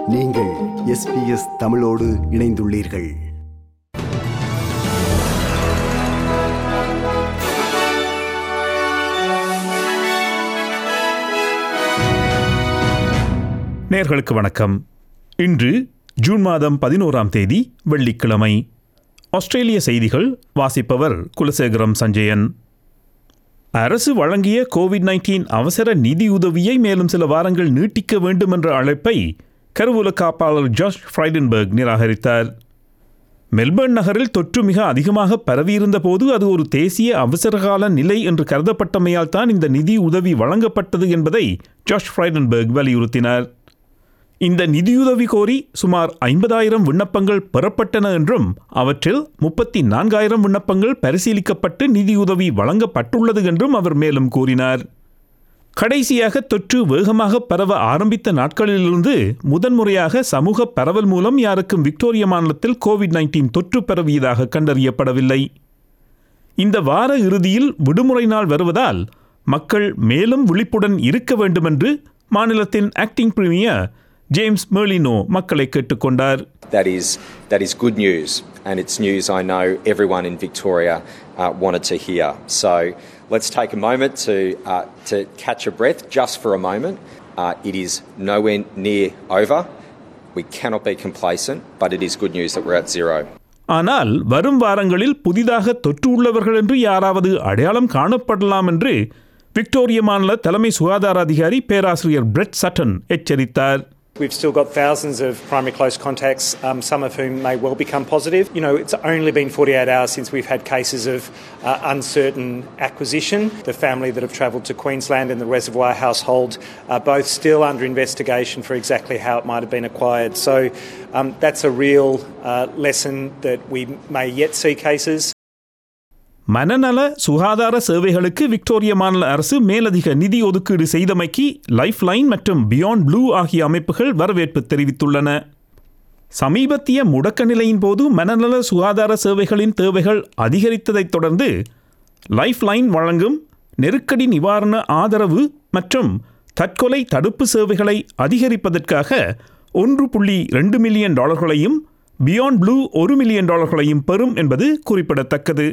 நீங்கள் எஸ்பிஎஸ் தமிழோடு இணைந்துள்ளீர்கள் நேர்களுக்கு வணக்கம் இன்று ஜூன் மாதம் பதினோராம் தேதி வெள்ளிக்கிழமை ஆஸ்திரேலிய செய்திகள் வாசிப்பவர் குலசேகரம் சஞ்சயன் அரசு வழங்கிய கோவிட் நைன்டீன் அவசர நிதியுதவியை மேலும் சில வாரங்கள் நீட்டிக்க வேண்டும் என்ற அழைப்பை கருவூல காப்பாளர் ஜார்ஜ் ஃப்ரைடன்பர்க் நிராகரித்தார் மெல்பர்ன் நகரில் தொற்று மிக அதிகமாக பரவியிருந்த போது அது ஒரு தேசிய அவசரகால நிலை என்று கருதப்பட்டமையால் தான் இந்த நிதி உதவி வழங்கப்பட்டது என்பதை ஜார்ஜ் ஃப்ரைடன்பர்க் வலியுறுத்தினார் இந்த நிதியுதவி கோரி சுமார் ஐம்பதாயிரம் விண்ணப்பங்கள் பெறப்பட்டன என்றும் அவற்றில் முப்பத்தி நான்காயிரம் விண்ணப்பங்கள் பரிசீலிக்கப்பட்டு நிதியுதவி வழங்கப்பட்டுள்ளது என்றும் அவர் மேலும் கூறினார் கடைசியாக தொற்று வேகமாக பரவ ஆரம்பித்த நாட்களிலிருந்து முதன்முறையாக சமூக பரவல் மூலம் யாருக்கும் விக்டோரிய மாநிலத்தில் கோவிட் நைன்டீன் தொற்று பரவியதாக கண்டறியப்படவில்லை இந்த வார இறுதியில் விடுமுறை நாள் வருவதால் மக்கள் மேலும் விழிப்புடன் இருக்க வேண்டுமென்று மாநிலத்தின் ஆக்டிங் பிரீமியர் ஜேம்ஸ் மெர்லினோ மக்களை கேட்டுக்கொண்டார் That is, that is good news, and it's news I know everyone in Victoria uh, wanted to hear. So let's take a moment to, uh, to catch a breath just for a moment. Uh, it is nowhere near over. We cannot be complacent, but it is good news that we're at zero. ஆனால் வரும் வாரங்களில் புதிதாக தொற்று உள்ளவர்கள் என்று யாராவது அடையாளம் காணப்படலாம் என்று விக்டோரிய மாநில தலைமை சுகாதார அதிகாரி பேராசிரியர் பிரெட் சட்டன் எச்சரித்தார் We've still got thousands of primary close contacts, um, some of whom may well become positive. You know, it's only been 48 hours since we've had cases of uh, uncertain acquisition. The family that have travelled to Queensland and the Reservoir household are both still under investigation for exactly how it might have been acquired. So um, that's a real uh, lesson that we may yet see cases. மனநல சுகாதார சேவைகளுக்கு Victoria மாநில அரசு மேலதிக நிதி ஒதுக்கீடு செய்தமைக்கு Lifeline மற்றும் பியாண்ட் ப்ளூ ஆகிய அமைப்புகள் வரவேற்பு தெரிவித்துள்ளன சமீபத்திய முடக்க நிலையின் போது மனநல சுகாதார சேவைகளின் தேவைகள் அதிகரித்ததைத் தொடர்ந்து லைஃப் லைன் வழங்கும் நெருக்கடி நிவாரண ஆதரவு மற்றும் தற்கொலை தடுப்பு சேவைகளை அதிகரிப்பதற்காக ஒன்று புள்ளி ரெண்டு மில்லியன் டாலர்களையும் பியாண்ட் ப்ளூ ஒரு மில்லியன் டாலர்களையும் பெறும் என்பது குறிப்பிடத்தக்கது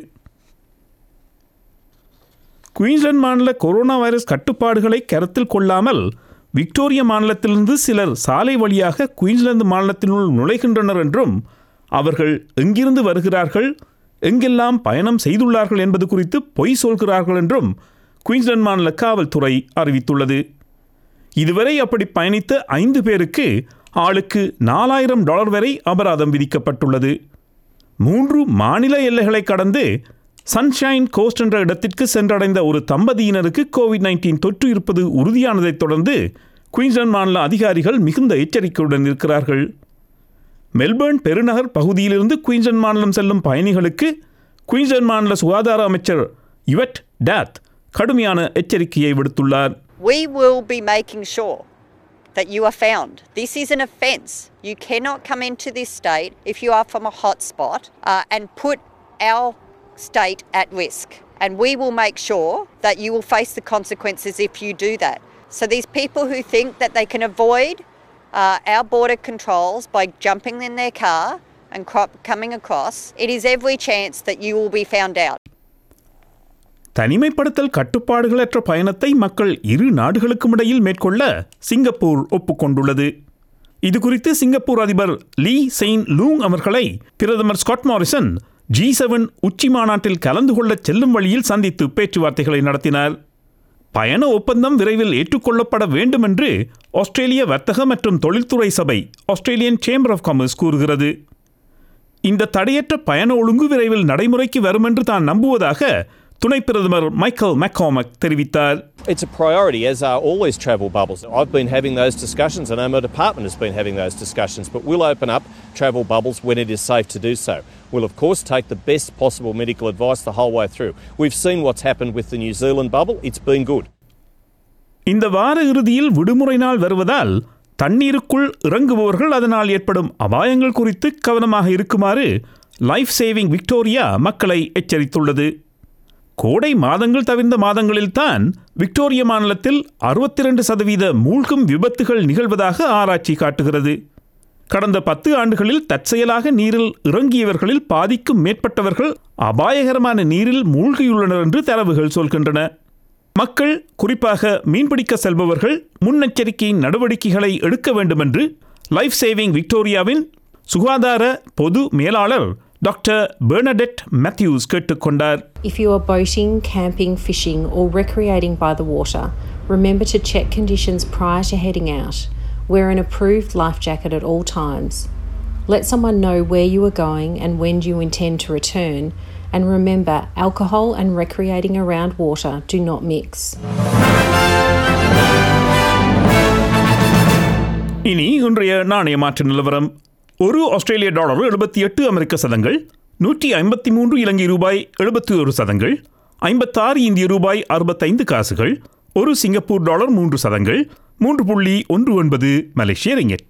குயின்ஸ்லாந்து மாநில கொரோனா வைரஸ் கட்டுப்பாடுகளை கருத்தில் கொள்ளாமல் விக்டோரிய மாநிலத்திலிருந்து சிலர் சாலை வழியாக குயின்ஸ்லாந்து மாநிலத்தினுள் நுழைகின்றனர் என்றும் அவர்கள் எங்கிருந்து வருகிறார்கள் எங்கெல்லாம் பயணம் செய்துள்ளார்கள் என்பது குறித்து பொய் சொல்கிறார்கள் என்றும் குயின்ஸ்லாந்து மாநில காவல்துறை அறிவித்துள்ளது இதுவரை அப்படி பயணித்த ஐந்து பேருக்கு ஆளுக்கு நாலாயிரம் டாலர் வரை அபராதம் விதிக்கப்பட்டுள்ளது மூன்று மாநில எல்லைகளை கடந்து சன்ஷைன் கோஸ்ட் என்ற இடத்திற்கு சென்றடைந்த ஒரு தம்பதியினருக்கு கோவிட் நைன்டீன் தொற்று இருப்பது உறுதியானதைத் தொடர்ந்து குயின்ஸ்லாந்து மாநில அதிகாரிகள் மிகுந்த எச்சரிக்கையுடன் இருக்கிறார்கள் மெல்பர்ன் பெருநகர் பகுதியிலிருந்து குயின்ஸ்லாந்து மாநிலம் செல்லும் பயணிகளுக்கு குயின்ஸ்லாந்து மாநில சுகாதார அமைச்சர் யுவட் டேத் கடுமையான எச்சரிக்கையை விடுத்துள்ளார் We will be making sure that you are found. This is an offence. You cannot come into this state if you are from a hotspot uh, and put our state at risk. And we will make sure that you will face the consequences if you do that. So, these people who think that they can avoid uh, our border controls by jumping in their car and cro- coming across, it is every chance that you will be found out. தனிமைப்படுத்தல் கட்டுப்பாடுகளற்ற பயணத்தை மக்கள் இரு நாடுகளுக்கும் இடையில் மேற்கொள்ள Singapore ஒப்புக்கொண்டுள்ளது இது குறித்து சிங்கப்பூர் அதிபர் லீ செயின் லூங் அவர்களை பிரதமர் ஸ்காட் மாரிசன் ஜி செவன் உச்சி மாநாட்டில் கலந்து கொள்ளச் செல்லும் வழியில் சந்தித்து பேச்சுவார்த்தைகளை நடத்தினார் பயண ஒப்பந்தம் விரைவில் ஏற்றுக்கொள்ளப்பட வேண்டும் என்று ஆஸ்திரேலிய வர்த்தக மற்றும் தொழில்துறை சபை ஆஸ்திரேலியன் சேம்பர் ஆஃப் காமர்ஸ் கூறுகிறது இந்த தடையற்ற பயண ஒழுங்கு விரைவில் நடைமுறைக்கு வரும் என்று தான் நம்புவதாக துணை பிரதமர் மைக்கேல் மெக்காமக் தெரிவித்தார் It's a priority, as are all these travel bubbles. I've been having those discussions, and our department has been having those discussions, but we'll open up travel bubbles when it is safe to do so. We'll, of course, take the best possible medical advice the whole way through. We've seen what's happened with the New Zealand bubble, it's been good. இந்த வார இறுதியில் விடுமுறை நாள் வருவதால் தண்ணீருக்குள் இறங்குபவர்கள் அதனால் ஏற்படும் அபாயங்கள் குறித்து கவனமாக இருக்குமாறு லைஃப் சேவிங் விக்டோரியா மக்களை எச்சரித்துள்ளது கோடை மாதங்கள் தவிர்ந்த மாதங்களில்தான் விக்டோரிய மாநிலத்தில் அறுபத்தி ரெண்டு சதவீத மூழ்கும் விபத்துகள் நிகழ்வதாக ஆராய்ச்சி காட்டுகிறது கடந்த பத்து ஆண்டுகளில் தற்செயலாக நீரில் இறங்கியவர்களில் பாதிக்கும் மேற்பட்டவர்கள் அபாயகரமான நீரில் மூழ்கியுள்ளனர் என்று தரவுகள் சொல்கின்றன மக்கள் குறிப்பாக மீன்பிடிக்க செல்பவர்கள் முன்னெச்சரிக்கை நடவடிக்கைகளை எடுக்க வேண்டும் என்று லைஃப் சேவிங் விக்டோரியாவின் சுகாதார பொது மேலாளர் டாக்டர் பெர்னடெட் மேத்யூஸ் கேட்டுக்கொண்டார் If you are boating, camping, fishing, or recreating by the water, remember to check conditions prior to heading out. Wear an approved life jacket at all times. Let someone know where you are going and when you intend to return. And remember, alcohol and recreating around water do not mix. இனி இன்றைய நாணய மாற்று நிலவரம் ஒரு ஆஸ்திரேலிய dollar எழுபத்தி எட்டு அமெரிக்க சதங்கள் நூற்றி ஐம்பத்தி மூன்று இலங்கை ரூபாய் எழுபத்தி ஒரு சதங்கள் ஐம்பத்தாறு இந்திய ரூபாய் அறுபத்தைந்து காசுகள் ஒரு சிங்கப்பூர் டாலர் மூன்று சதங்கள் மூன்று புள்ளி ஒன்று ஒன்பது மலேசிய ரிங்கெட்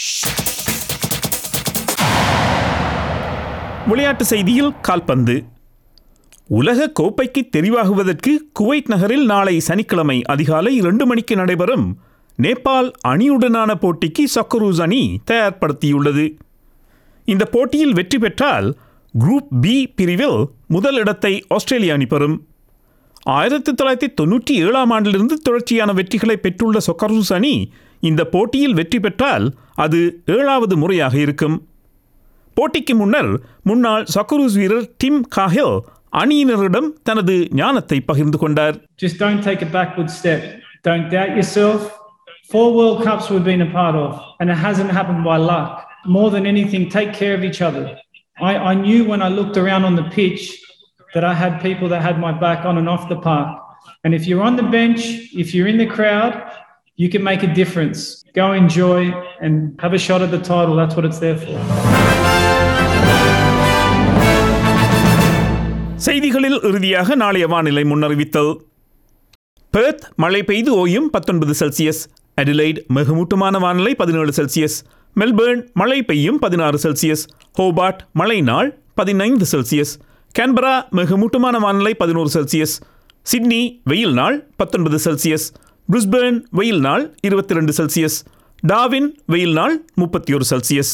விளையாட்டு செய்தியில் கால்பந்து உலக கோப்பைக்கு தெரிவாகுவதற்கு குவைத் நகரில் நாளை சனிக்கிழமை அதிகாலை இரண்டு மணிக்கு நடைபெறும் நேபாள் அணியுடனான போட்டிக்கு சக்கரூஸ் அணி தயார்படுத்தியுள்ளது இந்த போட்டியில் வெற்றி பெற்றால் குரூப் பி பிரிவில் முதல் இடத்தை ஆஸ்திரேலியா அணி பெறும் ஆயிரத்தி தொள்ளாயிரத்தி தொண்ணூற்றி ஏழாம் ஆண்டிலிருந்து தொடர்ச்சியான வெற்றிகளை பெற்றுள்ள சொக்கரூஸ் அணி இந்த போட்டியில் வெற்றி பெற்றால் அது ஏழாவது முறையாக இருக்கும் போட்டிக்கு முன்னர் முன்னாள் சக்கரூஸ் வீரர் டிம் காஹில் அணியினரிடம் தனது ஞானத்தை பகிர்ந்து கொண்டார் just don't take a backward step. Don't doubt yourself. Four World Cups we've been a part of, and it hasn't happened by luck. More than anything, take care of each other. I, I knew when I looked around on the pitch that I had people that had my back on and off the park. And if you're on the bench, if you're in the crowd, you can make a difference. Go enjoy and have a shot at the title. That's what it's there for. செய்திகளில் இறுதியாக நாளைய வானிலை முன்னறிவித்தல் Perth மழை பெய்து ஓயும் பத்தொன்பது Celsius Adelaide மிகமூட்டமான வானிலை பதினேழு Celsius Melbourne மழை பெய்யும் பதினாறு செல்சியஸ் ஹோபார்ட் மழை நாள் பதினைந்து செல்சியஸ் கேன்பரா மிகமூட்டமான வானிலை பதினோரு செல்சியஸ் சிட்னி வெயில் நாள் பத்தொன்பது செல்சியஸ் பிரிஸ்பேர்ன் வெயில் நாள் இருபத்தி ரெண்டு செல்சியஸ் டாவின் வெயில் நாள் முப்பத்தி ஒரு செல்சியஸ்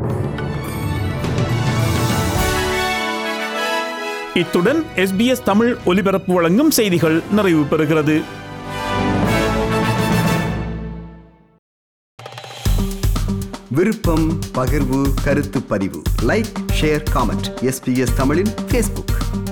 இத்துடன் எஸ்பிஎஸ் தமிழ் ஒலிபரப்பு வழங்கும் செய்திகள் நிறைவு பெறுகிறது விருப்பம் பகிர்வு கருத்து பதிவு லைக் ஷேர் காமெண்ட் எஸ்பிஎஸ் தமிழின் ஃபேஸ்புக்